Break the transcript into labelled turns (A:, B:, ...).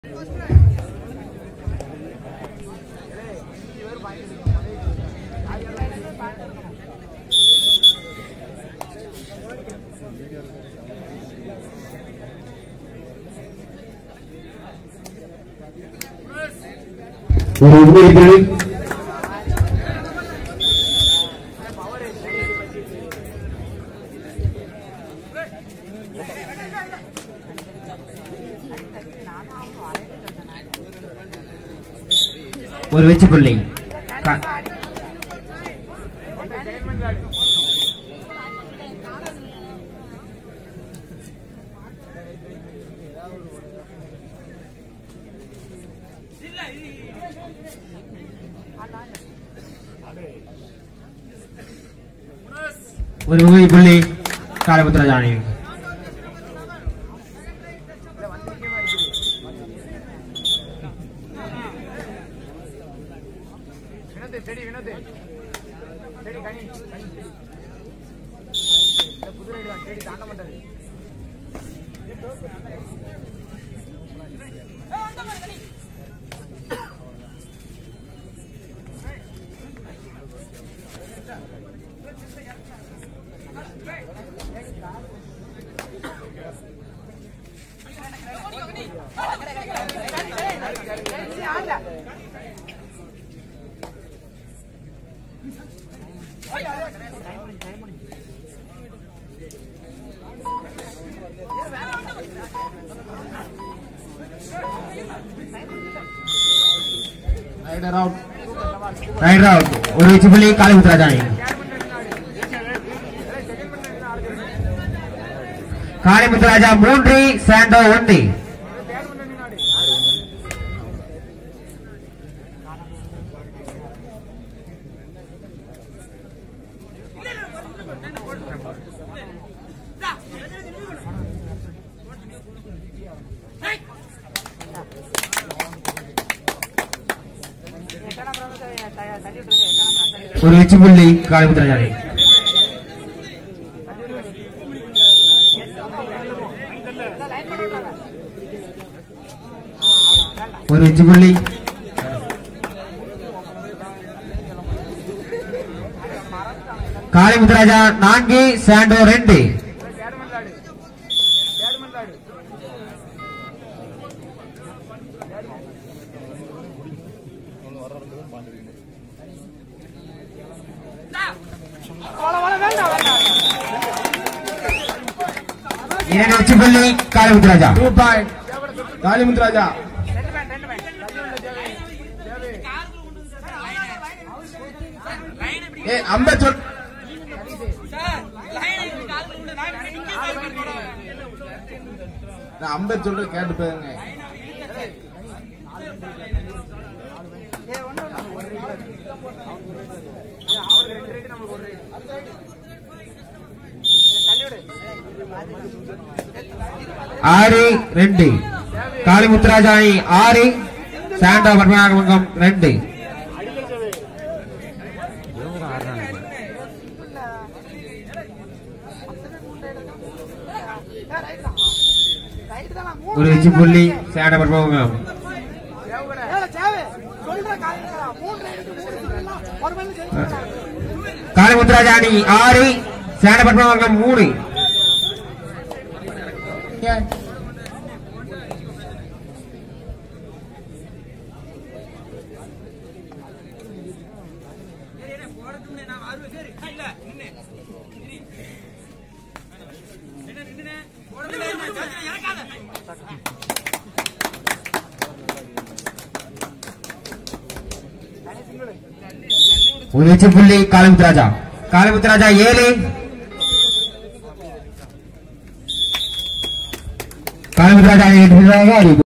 A: ஒரு உண்மைகள்
B: ஒரு வெச்சு புள்ளி க- ஒரு உண்மை புள்ளி காலபுத்திர ஜானகி
C: வினோத் செடி வினோத் செடி கனி கனி செடி இந்த புது ரைடு தான் செடி தாண்ட மாட்டாரு
A: ரைடர் அவுட்
B: ரைட் அவுட் ஒரு வெச்சு புள்ளி காலபுத்திர ஜானகி காளிமுத்துராஜா மூன்று சாண்டோ ஒன்று ஒரு வெச்சு புள்ளி காளிமுத்துர ஜானகி ஒரு வெச்சு புள்ளி காளிமுத்துராஜா நான்கு சாண்டோ ரெண்டு
C: தேடுமல்லாடு தேடுமல்லாடு
B: இரண்டு வெச்சு புள்ளி காளிமுத்துராஜா
A: டூ பாயிண்ட் காளிமுத்து ராஜா
C: ரெண்டு பேன் ரெண்டு பேன் தள்ளி உள்ள தேவை தேவை
A: ஏ அம்ப சொல் நான் அம்ப சொல்ற கேட்டு போயிருங்க
C: அவருக்கு ரெண்டு ரைடு நமக்கு ஒரு ரைடு தள்ளி விடு
B: ஆறு ரெண்டு காளிமுத்துராஜா அணி ஆறு சாண்டோ பத்மநாபங்கம் ரெண்டு ஒரு வெச்சு புள்ளி சாண்டோ பத்மநாபங்கம் காளிமுத்துராஜா அணி ஆறு சாண்டோ பத்மநாபங்கம் மூணு ஒரு வெச்சு புள்ளி காளிமுத்துராஜா காளிமுத்துராஜா ஏழு காளிமுத்துராஜா அணி வெற்றி பெற்றதாக அறிவிப்பு